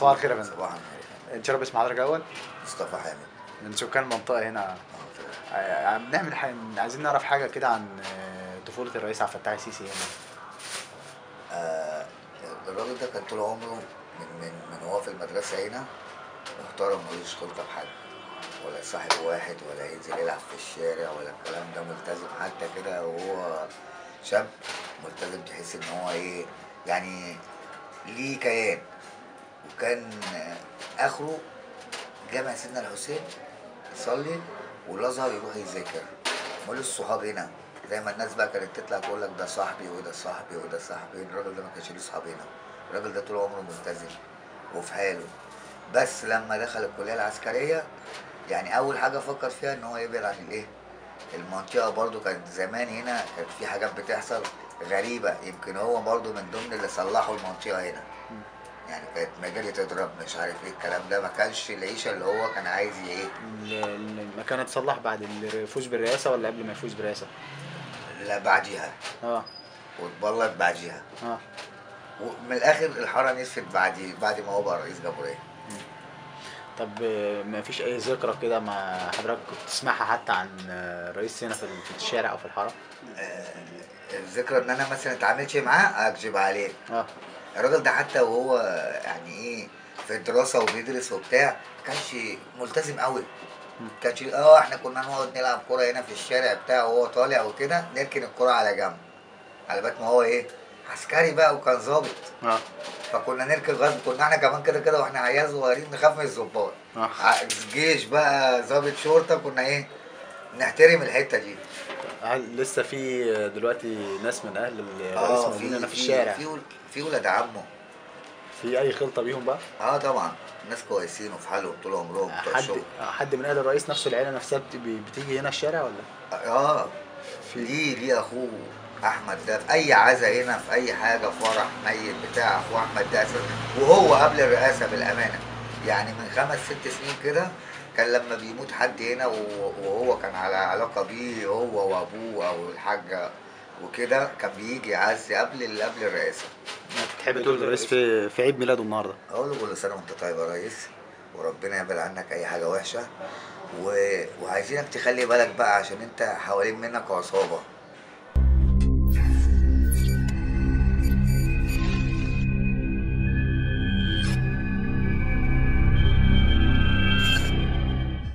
صباح الخير يا فندم صباح الخير نتشرف باسم حضرتك الاول مصطفى حامد من سكان المنطقه هنا آه، بنعمل حاجة عايزين نعرف حاجه كده عن آه، طفوله الرئيس عبد الفتاح السيسي هنا آه الراجل ده كان طول عمره من من من هو في المدرسه هنا محترم ملوش خلطه بحد ولا صاحب واحد ولا ينزل يلعب في الشارع ولا الكلام ده ملتزم حتى كده وهو شاب ملتزم تحس ان هو ايه يعني ليه كيان وكان آه، اخره جامع سيدنا الحسين يصلي والازهر يروح يذاكر ملوش صحاب هنا زي ما الناس بقى كانت تطلع تقول لك ده صاحبي وده صاحبي وده صاحبي الراجل ده ما كانش ليه صحاب هنا الراجل ده طول عمره ملتزم وفي حاله بس لما دخل الكليه العسكريه يعني اول حاجه فكر فيها ان هو يبعد عن الايه المنطقه برضو كانت زمان هنا كانت في حاجات بتحصل غريبه يمكن هو برضو من ضمن اللي صلحوا المنطقه هنا يعني كانت مجالي تضرب مش عارف ايه الكلام ده ما كانش العيشه اللي هو كان عايز ايه ال- ال- المكان اتصلح بعد الفوز بالرئاسه ولا قبل ما يفوز بالرئاسه لا بعديها اه واتبلط بعديها اه ومن الاخر الحاره نسفت بعد بعد ما هو بقى رئيس جمهوريه طب آه، ما فيش اي ذكرى كده مع حضرتك كنت تسمعها حتى عن آه، الرئيس هنا في ال- في الشارع او في الحاره آه، الذكرى ان انا مثلا اتعاملتش معاه اكذب عليك اه الراجل ده حتى وهو يعني ايه في الدراسه وبيدرس وبتاع ما كانش ملتزم قوي مم. كانش اه احنا كنا نقعد نلعب كوره هنا في الشارع بتاعه وهو طالع وكده نركن الكوره على جنب على بال ما هو ايه عسكري بقى وكان ظابط اه فكنا نركن غصب كنا احنا كمان كده كده واحنا عيال صغيرين نخاف من الظباط اه ع- جيش بقى ظابط شرطه كنا ايه نحترم الحته دي هل لسه في دلوقتي ناس من اهل الرئيس موجودين هنا في الشارع في ول- في ولاد عمه في اي خلطه بيهم بقى اه طبعا ناس كويسين وفي حالهم طول عمرهم بتوع حد الشغل حد من اهل الرئيس نفسه العيله نفسها بت- بتيجي هنا الشارع ولا اه في ليه ليه اخوه احمد ده في اي عزا هنا في اي حاجه فرح ميت بتاع اخوه احمد ده أساساً. وهو قبل الرئاسه بالامانه يعني من خمس ست سنين كده كان لما بيموت حد هنا و- وهو كان على علاقه بيه هو وابوه او الحاجه وكده كان بيجي يعزي قبل ال- قبل الرئاسه تحب تقول للرئيس في في عيد ميلاده النهارده اقول له كل سنه وانت طيب يا ريس وربنا يبعد عنك اي حاجه وحشه و... وعايزينك تخلي بالك بقى عشان انت حوالين منك عصابه